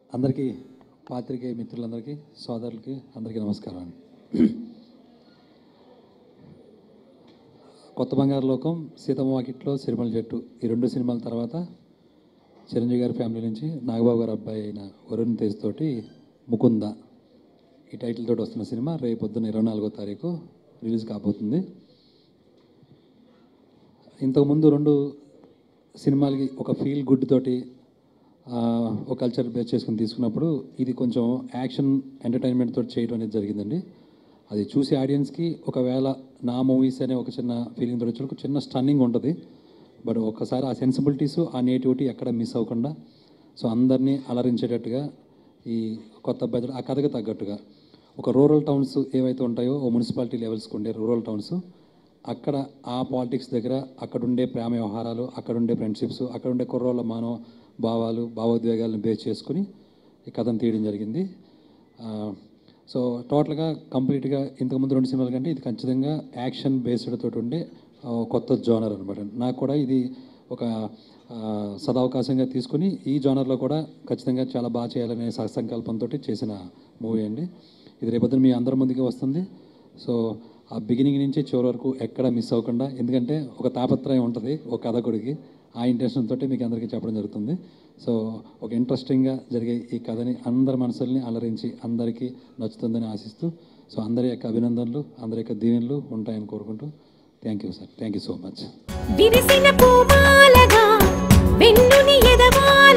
అందరికీ పాత్రికేయ మిత్రులందరికీ సోదరులకి అందరికీ నమస్కారం అండి కొత్త బంగారు లోకం సీతమ్మ వాకిట్లో సిరిమల చెట్టు ఈ రెండు సినిమాల తర్వాత చిరంజీవి గారి ఫ్యామిలీ నుంచి నాగబాబు గారి అబ్బాయి అయిన వరుణ్ తేజ్ తోటి ముకుంద ఈ టైటిల్ తోటి వస్తున్న సినిమా రేపు పొద్దున్న ఇరవై నాలుగో తారీఖు రిలీజ్ కాబోతుంది ఇంతకుముందు రెండు సినిమాలకి ఒక ఫీల్ గుడ్ తోటి ఆ, ఒక కల్చర్ బేస్ చేసుకుని తీసుకున్నప్పుడు ఇది కొంచెం యాక్షన్ ఎంటర్టైన్మెంట్ తోటి చేయడం అనేది జరిగిందండి అది చూసే ఆడియన్స్కి ఒకవేళ నా మూవీస్ అనే ఒక చిన్న ఫీలింగ్ తోటి వచ్చిన చిన్న స్టన్నింగ్ ఉంటుంది బట్ ఒక్కసారి ఆ సెన్సిబిలిటీస్ ఆ నేటివిటీ ఎక్కడ మిస్ అవ్వకుండా సో అందరినీ అలరించేటట్టుగా ఈ కొత్త బడ్జెట్ ఆ కథకు తగ్గట్టుగా ఒక రూరల్ టౌన్స్ ఏవైతే ఉంటాయో ఓ మున్సిపాలిటీ లెవెల్స్కి ఉండే రూరల్ టౌన్స్ అక్కడ ఆ పాలిటిక్స్ దగ్గర అక్కడుండే ప్రేమ వ్యవహారాలు అక్కడుండే ఫ్రెండ్షిప్స్ అక్కడుండే కుర్రోళ్ళ మానవ భావాలు భావోద్వేగాలను బేస్ చేసుకుని ఈ కథను తీయడం జరిగింది ఆ, సో టోటల్గా కంప్లీట్గా ఇంతకుముందు రెండు సినిమాల కంటే ఇది ఖచ్చితంగా యాక్షన్ బేస్డ్ తోటి ఉండే ఆ, కొత్త జోనర్ అనమాట నాకు కూడా ఇది ఒక ఆ, సదవకాశంగా తీసుకుని ఈ జోనర్లో కూడా ఖచ్చితంగా చాలా బాగా చేయాలనే సత్సంకల్పంతో చేసిన మూవీ అండి ఇది రేపొద్దున మీ అందరి ముందుకి వస్తుంది సో ఆ బిగినింగ్ నుంచి చివరి వరకు ఎక్కడ మిస్ అవ్వకుండా ఎందుకంటే ఒక తాపత్రయం ఉంటుంది ఒక కథకుడికి ఆ ఇంటెన్షన్ తోటి మీకు అందరికీ చెప్పడం జరుగుతుంది సో ఒక ఇంట్రెస్టింగ్గా జరిగే ఈ కథని అందరి మనసుల్ని అలరించి అందరికీ నచ్చుతుందని ఆశిస్తూ సో అందరి యొక్క అభినందనలు అందరి యొక్క దీవెనలు ఉంటాయని కోరుకుంటూ thank you sir thank you so much విరిసిన పూమాలగా వెన్నుని ఎదవాల